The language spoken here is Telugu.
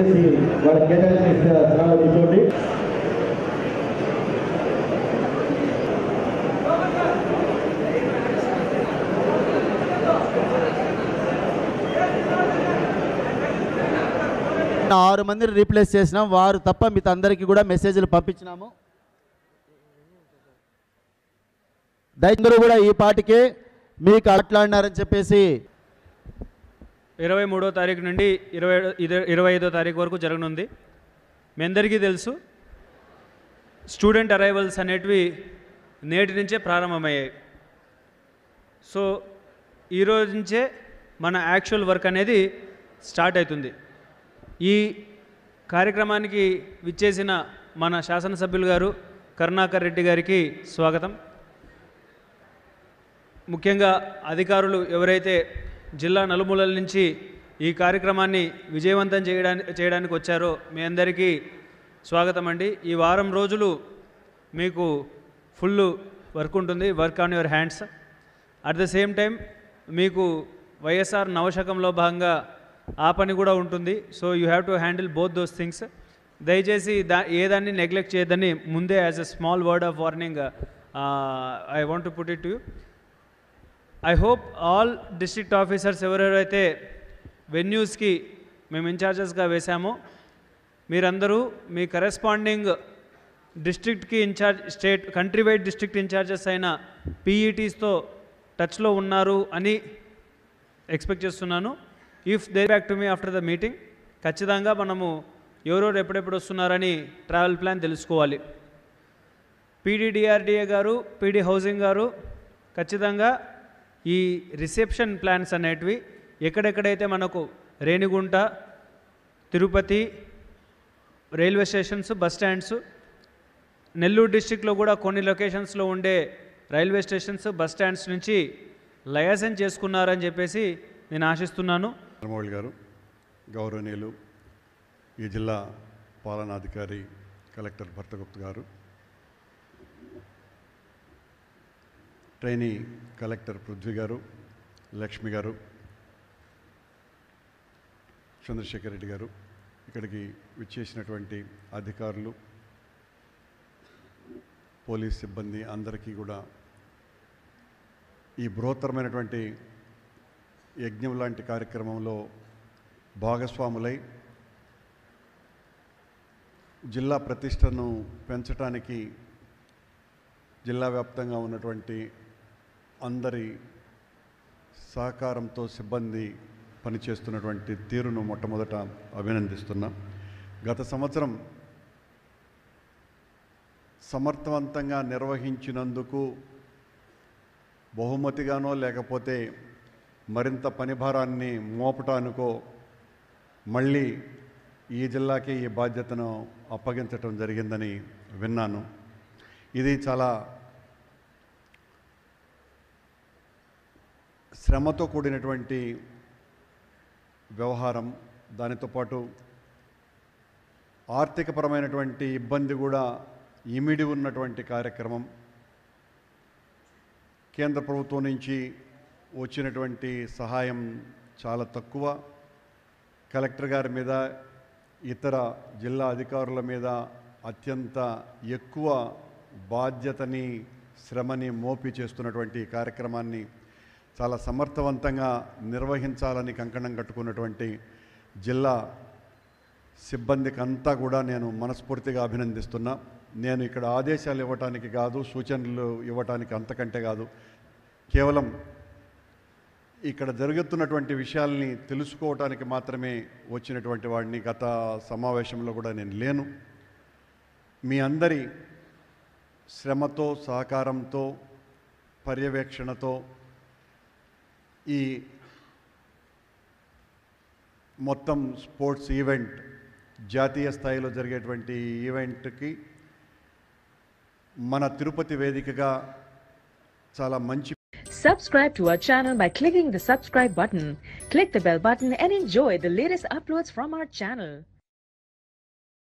దయచేసి వాళ్ళ కేటాయించిన స్థలాలు కూర్చోండి ఆరు మందిని రీప్లేస్ చేసినాం వారు తప్ప మిగతా అందరికీ కూడా మెసేజ్లు పంపించినాము దయచేసి కూడా ఈ పాటికే మీకు అట్లాడినారని చెప్పేసి ఇరవై మూడో తారీఖు నుండి ఇరవై ఇద- ఇరవై ఐదో తారీఖు వరకు జరగనుంది మీ అందరికీ తెలుసు స్టూడెంట్ అరైవల్స్ అనేటివి నేటి నుంచే ప్రారంభమయ్యాయి సో ఈరోజు నుంచే మన యాక్చువల్ వర్క్ అనేది స్టార్ట్ అవుతుంది ఈ కార్యక్రమానికి విచ్చేసిన మన శాసనసభ్యులు గారు కరుణాకర్ రెడ్డి గారికి స్వాగతం ముఖ్యంగా అధికారులు ఎవరైతే జిల్లా నలుమూలల నుంచి ఈ కార్యక్రమాన్ని విజయవంతం చేయడానికి చేయడానికి వచ్చారో మీ అందరికీ స్వాగతం అండి ఈ వారం రోజులు మీకు ఫుల్ వర్క్ ఉంటుంది work on your hands at the same time మీకు వైఎస్ఆర్ నవశకంలో భాగంగా ఆ పని కూడా ఉంటుంది so you have to handle both those things దయచేసి దా ఏదాన్ని నెగ్లెక్ట్ చేయొద్దని ముందే as a small word of warning I want to put it to I hope all district officers ఎవరెవరైతే వెన్యూస్కి మేము ఇన్ఛార్జెస్గా వేశామో మీరందరూ మీ కరెస్పాండింగ్ డిస్ట్రిక్ట్కి incharge state country wide district incharges అయిన పీఈటీస్తో టచ్లో ఉన్నారు అని ఎక్స్పెక్ట్ చేస్తున్నాను if they back to me after the meeting ఖచ్చితంగా మనము ఎవరెవరు ఎప్పుడెప్పుడు వస్తున్నారని ట్రావెల్ ప్లాన్ తెలుసుకోవాలి పీడీడిఆర్డిఏ గారు పీడీ హౌసింగ్ గారు ఖచ్చితంగా ఈ రిసెప్షన్ ప్లాన్స్ అనేటివి ఎక్కడెక్కడైతే మనకు Renigunta Tirupati railway stations bus stands Nellore డిస్టిక్లో కూడా కొన్ని లొకేషన్స్లో ఉండే రైల్వే స్టేషన్స్ బస్ స్టాండ్స్ నుంచి లయసెన్స్ చేసుకున్నారని చెప్పేసి నేను ఆశిస్తున్నాను ధర్మవళి గారు గౌరవనీయులు ఈ జిల్లా పాలనాధికారి కలెక్టర్ భర్తగుప్త గారు ట్రైనీ కలెక్టర్ పృథ్వీ గారు లక్ష్మి గారు చంద్రశేఖర్ రెడ్డి గారు ఇక్కడికి విచ్చేసినటువంటి అధికారులు పోలీస్ సిబ్బంది అందరికీ కూడా ఈ బృహత్తరమైనటువంటి యజ్ఞం లాంటి కార్యక్రమంలో భాగస్వాములై జిల్లా ప్రతిష్టను పెంచడానికి జిల్లా వ్యాప్తంగా ఉన్నటువంటి అందరి సహకారంతో సిబ్బంది పనిచేస్తున్నటువంటి తీరును మొట్టమొదట అభినందిస్తున్నాం గత సంవత్సరం సమర్థవంతంగా నిర్వహించినందుకు బహుమతిగానో లేకపోతే మరింత పనిభారాన్ని మోపటానికో మళ్ళీ ఈ జిల్లాకే ఈ బాధ్యతను అప్పగించటం జరిగిందని విన్నాను ఇది చాలా శ్రమతో కూడినటువంటి వ్యవహారం దానితో పాటు ఆర్థికపరమైనటువంటి ఇబ్బంది కూడా ఇమిడి ఉన్నటువంటి కార్యక్రమం కేంద్ర ప్రభుత్వం నుంచి వచ్చినటువంటి సహాయం చాలా తక్కువ కలెక్టర్ గారి మీద ఇతర జిల్లా అధికారుల మీద అత్యంత ఎక్కువ బాధ్యతని శ్రమని మోపి చేస్తున్నటువంటి ఈ కార్యక్రమాన్ని చాలా సమర్థవంతంగా నిర్వహించాలని కంకణం కట్టుకున్నటువంటి జిల్లా సిబ్బందికి అంతా కూడా నేను మనస్ఫూర్తిగా అభినందిస్తున్నా నేను ఇక్కడ ఆదేశాలు ఇవ్వటానికి కాదు సూచనలు ఇవ్వటానికి అంతకంటే కాదు కేవలం ఇక్కడ జరుగుతున్నటువంటి విషయాల్ని తెలుసుకోవటానికి మాత్రమే వచ్చినటువంటి వాడిని గత సమావేశంలో కూడా నేను లేను మీ అందరి శ్రమతో సహకారంతో పర్యవేక్షణతో ఈ మొత్తం స్పోర్ట్స్ ఈవెంట్ జాతీయ స్థాయిలో జరిగేటువంటి ఈ ఈవెంట్కి మన తిరుపతి వేదికగా చాలా మంచి Subscribe to our channel by clicking the subscribe button. Click the bell button and enjoy the latest uploads from our channel.